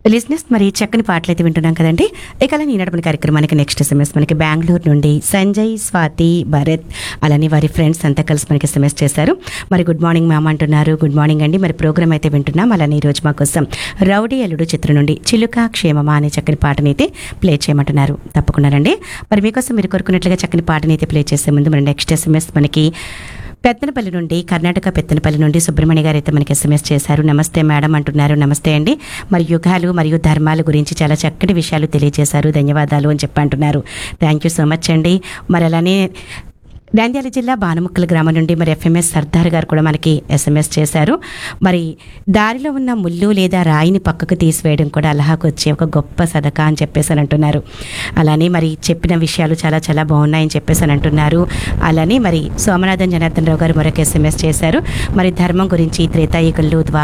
లిజినెస్ మరి చక్కని పాటలు అయితే వింటున్నాం కదండి ఇక అలా ఈనాడు మన కార్యక్రమానికి నెక్స్ట్ ఎస్ఎంఎస్ మనకి బెంగళూరు నుండి సంజయ్ స్వాతి భరత్ అలానే వారి ఫ్రెండ్స్ అంతా కలిసి మనకి ఎస్ఎంఎస్ చేశారు మరి గుడ్ మార్నింగ్ మ్యామ్ అంటున్నారు గుడ్ మార్నింగ్ అండి మరి ప్రోగ్రామ్ అయితే వింటున్నాం అలానే ఈరోజు మా కోసం రౌడీ అల్లుడు చిత్రం నుండి చిలుక క్షేమమా అనే చక్కని పాటని అయితే ప్లే చేయమంటున్నారు తప్పకుండానండి మరి మీకోసం మీరు కోరుకున్నట్లుగా చక్కని పాటని అయితే ప్లే చేసే ముందు మరి నెక్స్ట్ ఎస్ఎంఎస్ మనకి పెత్తనపల్లి నుండి కర్ణాటక పెత్తనపల్లి నుండి సుబ్రహ్మణ్య గారు అయితే మనకి ఎస్ఎంఎస్ చేశారు నమస్తే మేడం అంటున్నారు నమస్తే అండి మరి యుగాలు మరియు ధర్మాల గురించి చాలా చక్కటి విషయాలు తెలియజేశారు ధన్యవాదాలు అని చెప్పి అంటున్నారు థ్యాంక్ యూ సో మచ్ అండి మరి అలానే నంద్యాల జిల్లా బానముక్కల గ్రామం నుండి మరి ఎఫ్ఎంఎస్ సర్దార్ గారు కూడా మనకి ఎస్ఎంఎస్ చేశారు మరి దారిలో ఉన్న ముళ్ళు లేదా రాయిని పక్కకు తీసివేయడం కూడా అల్లాహకు వచ్చే ఒక గొప్ప సదకా అని చెప్పేసి అని అంటున్నారు అలానే మరి చెప్పిన విషయాలు చాలా చాలా బాగున్నాయని చెప్పేసి అని అంటున్నారు అలానే మరి సోమనాథన్ జనార్దన్ రావు గారు మరొక ఎస్ఎంఎస్ చేశారు మరి ధర్మం గురించి త్రేతాయుగంలో ద్వా